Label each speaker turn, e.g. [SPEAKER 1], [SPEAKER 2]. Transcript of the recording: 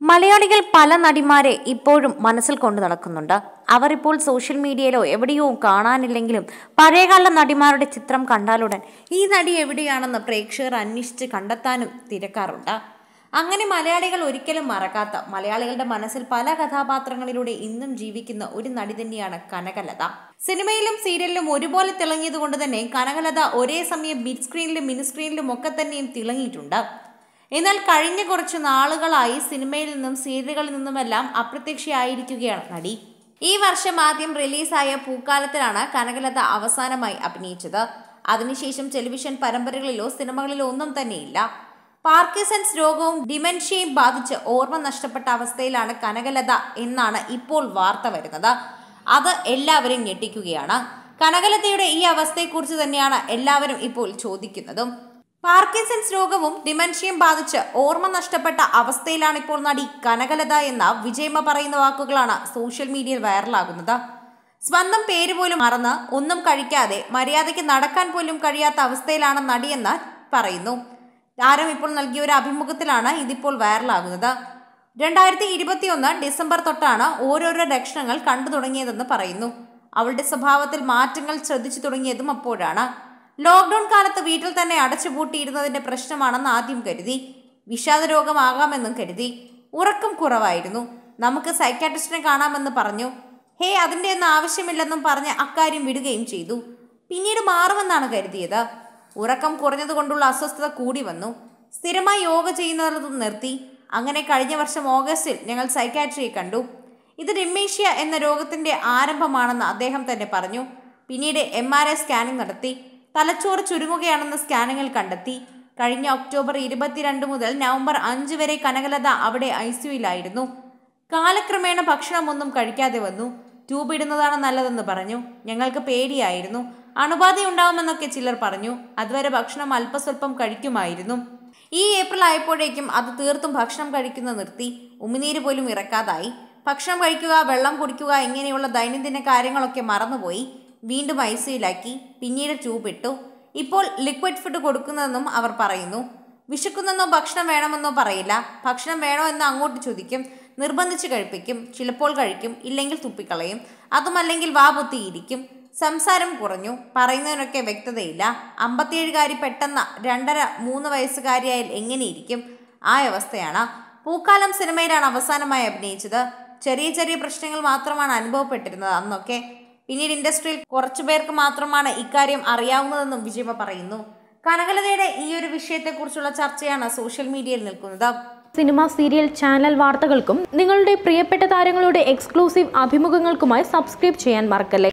[SPEAKER 1] മലയാളികൾ പല നടിമാരെ ഇപ്പോഴും മനസ്സിൽ കൊണ്ടു നടക്കുന്നുണ്ട് അവർ ഇപ്പോൾ സോഷ്യൽ മീഡിയയിലോ എവിടെയോ കാണാനില്ലെങ്കിലും പഴയകാല നടിമാരുടെ ചിത്രം കണ്ടാലുടൻ ഈ നടി എവിടെയാണെന്ന് പ്രേക്ഷകർ അന്വേഷിച്ച് കണ്ടെത്താനും തിരക്കാറുണ്ട് അങ്ങനെ മലയാളികൾ ഒരിക്കലും മറക്കാത്ത മലയാളികളുടെ മനസ്സിൽ പല കഥാപാത്രങ്ങളിലൂടെ ഇന്നും ജീവിക്കുന്ന ഒരു നടി തന്നെയാണ് കനകലത സിനിമയിലും സീരിയലിലും ഒരുപോലെ തിളങ്ങിയത് കൊണ്ട് തന്നെ കനകലത ഒരേ സമയം ബിഗ് സ്ക്രീനിലും മിനി സ്ക്രീനിലും ഒക്കെ തന്നെയും തിളങ്ങിയിട്ടുണ്ട് എന്നാൽ കഴിഞ്ഞ കുറച്ച് നാളുകളായി സിനിമയിൽ നിന്നും സീരിയലുകളിൽ നിന്നുമെല്ലാം അപ്രത്യക്ഷയായിരിക്കുകയാണ് നടി ഈ വർഷം ആദ്യം റിലീസായ പൂക്കാലത്തിലാണ് കനകലത അവസാനമായി അഭിനയിച്ചത് അതിനുശേഷം ടെലിവിഷൻ പരമ്പരകളിലോ സിനിമകളിലോ ഒന്നും തന്നെയില്ല പാർക്കിസൺസ് രോഗവും ഡിമെൻഷ്യയും ബാധിച്ച് ഓർമ്മ നഷ്ടപ്പെട്ട അവസ്ഥയിലാണ് കനകലത എന്നാണ് ഇപ്പോൾ വാർത്ത വരുന്നത് അത് എല്ലാവരും ഞെട്ടിക്കുകയാണ് കനകലതയുടെ ഈ അവസ്ഥയെക്കുറിച്ച് തന്നെയാണ് എല്ലാവരും ഇപ്പോൾ ചോദിക്കുന്നതും പാർക്കിൻസൺസ് രോഗവും ഡിമെൻഷ്യയും ബാധിച്ച് ഓർമ്മ നഷ്ടപ്പെട്ട അവസ്ഥയിലാണ് ഇപ്പോൾ നടി കനകലത എന്ന വിജയമ്മ പറയുന്ന വാക്കുകളാണ് സോഷ്യൽ മീഡിയയിൽ വൈറലാകുന്നത് സ്വന്തം പേര് പോലും മറന്ന് ഒന്നും കഴിക്കാതെ മര്യാദയ്ക്ക് നടക്കാൻ പോലും കഴിയാത്ത അവസ്ഥയിലാണ് നടിയെന്ന് പറയുന്നു താരം ഇപ്പോൾ നൽകിയ ഒരു അഭിമുഖത്തിലാണ് ഇതിപ്പോൾ വൈറലാകുന്നത് രണ്ടായിരത്തി ഇരുപത്തിയൊന്ന് ഡിസംബർ തൊട്ടാണ് ഓരോരോ ലക്ഷണങ്ങൾ കണ്ടു തുടങ്ങിയതെന്ന് പറയുന്നു അവളുടെ സ്വഭാവത്തിൽ മാറ്റങ്ങൾ ശ്രദ്ധിച്ചു തുടങ്ങിയതും അപ്പോഴാണ് ലോക്ക്ഡൌൺ കാലത്ത് വീട്ടിൽ തന്നെ അടച്ചുപൂട്ടിയിരുന്നതിന്റെ പ്രശ്നമാണെന്ന് ആദ്യം കരുതി വിഷാദ രോഗമാകാമെന്നും കരുതി ഉറക്കം കുറവായിരുന്നു നമുക്ക് സൈക്കാട്രിസ്റ്റിനെ കാണാമെന്ന് പറഞ്ഞു ഹേ അതിൻ്റെ ഒന്നും ആവശ്യമില്ലെന്നും പറഞ്ഞ് അക്കാര്യം വിടുകയും ചെയ്തു പിന്നീട് മാറുമെന്നാണ് കരുതിയത് ഉറക്കം കുറഞ്ഞതുകൊണ്ടുള്ള അസ്വസ്ഥത കൂടി വന്നു സ്ഥിരമായി യോഗ ചെയ്യുന്നത് നിർത്തി അങ്ങനെ കഴിഞ്ഞ വർഷം ഓഗസ്റ്റിൽ ഞങ്ങൾ സൈക്കാട്രിയെ കണ്ടു ഇത് ഡിമേഷ്യ എന്ന രോഗത്തിന്റെ ആരംഭമാണെന്ന് അദ്ദേഹം തന്നെ പറഞ്ഞു പിന്നീട് എം ആർ ഐ സ്കാനിംഗ് നടത്തി തലച്ചോറ് ചുരുങ്ങുകയാണെന്ന് സ്കാനിങ്ങിൽ കണ്ടെത്തി കഴിഞ്ഞ ഒക്ടോബർ ഇരുപത്തിരണ്ട് മുതൽ നവംബർ അഞ്ച് വരെ കനകലത അവിടെ ഐ സിയുയിലായിരുന്നു കാലക്രമേണ ഭക്ഷണമൊന്നും കഴിക്കാതെ വന്നു ട്യൂബ് ഇടുന്നതാണ് നല്ലതെന്ന് പറഞ്ഞു ഞങ്ങൾക്ക് പേടിയായിരുന്നു അണുബാധ ഉണ്ടാവുമെന്നൊക്കെ ചിലർ പറഞ്ഞു അതുവരെ ഭക്ഷണം അല്പസ്വല്പം കഴിക്കുമായിരുന്നു ഈ ഏപ്രിൽ ആയപ്പോഴേക്കും അത് തീർത്തും ഭക്ഷണം കഴിക്കുന്നത് നിർത്തി ഉമിനീര് പോലും ഇറക്കാതായി ഭക്ഷണം കഴിക്കുക വെള്ളം കുടിക്കുക ഇങ്ങനെയുള്ള ദൈനംദിന കാര്യങ്ങളൊക്കെ മറന്നുപോയി വീണ്ടും ഐ സിയിലാക്കി പിന്നീട് ട്യൂബ് ഇട്ടു ഇപ്പോൾ ലിക്വിഡ് ഫുഡ് കൊടുക്കുന്നതെന്നും അവർ പറയുന്നു വിശക്കുന്നെന്നോ ഭക്ഷണം വേണമെന്നോ പറയില്ല ഭക്ഷണം വേണോ എന്ന് അങ്ങോട്ട് ചോദിക്കും നിർബന്ധിച്ച് കഴിപ്പിക്കും ചിലപ്പോൾ കഴിക്കും ഇല്ലെങ്കിൽ തുപ്പിക്കളയും അതുമല്ലെങ്കിൽ വാ പൊത്തിയിരിക്കും സംസാരം കുറഞ്ഞു പറയുന്നതിനൊക്കെ വ്യക്തതയില്ല അമ്പത്തിയേഴുകാരി പെട്ടെന്ന് രണ്ടര മൂന്ന് വയസ്സുകാരിയായാൽ എങ്ങനെയിരിക്കും ആ അവസ്ഥയാണ് പൂക്കാലം സിനിമയിലാണ് അവസാനമായി അഭിനയിച്ചത് ചെറിയ ചെറിയ പ്രശ്നങ്ങൾ മാത്രമാണ് അനുഭവപ്പെട്ടിരുന്നത് അന്നൊക്കെ പിന്നീട് ഇൻഡസ്ട്രിയിൽ കുറച്ചു പേർക്ക് മാത്രമാണ് ഇക്കാര്യം അറിയാവുന്നതെന്നും വിജയമ്മ പറയുന്നു കനകലതയുടെ ഈ ഒരു വിഷയത്തെക്കുറിച്ചുള്ള ചർച്ചയാണ് സോഷ്യൽ മീഡിയയിൽ നിൽക്കുന്നത്
[SPEAKER 2] സിനിമ സീരിയൽ ചാനൽ വാർത്തകൾക്കും നിങ്ങളുടെ പ്രിയപ്പെട്ട താരങ്ങളുടെ എക്സ്ക്ലൂസീവ് അഭിമുഖങ്ങൾക്കുമായി സബ്സ്ക്രൈബ് ചെയ്യാൻ മറക്കല്ലേ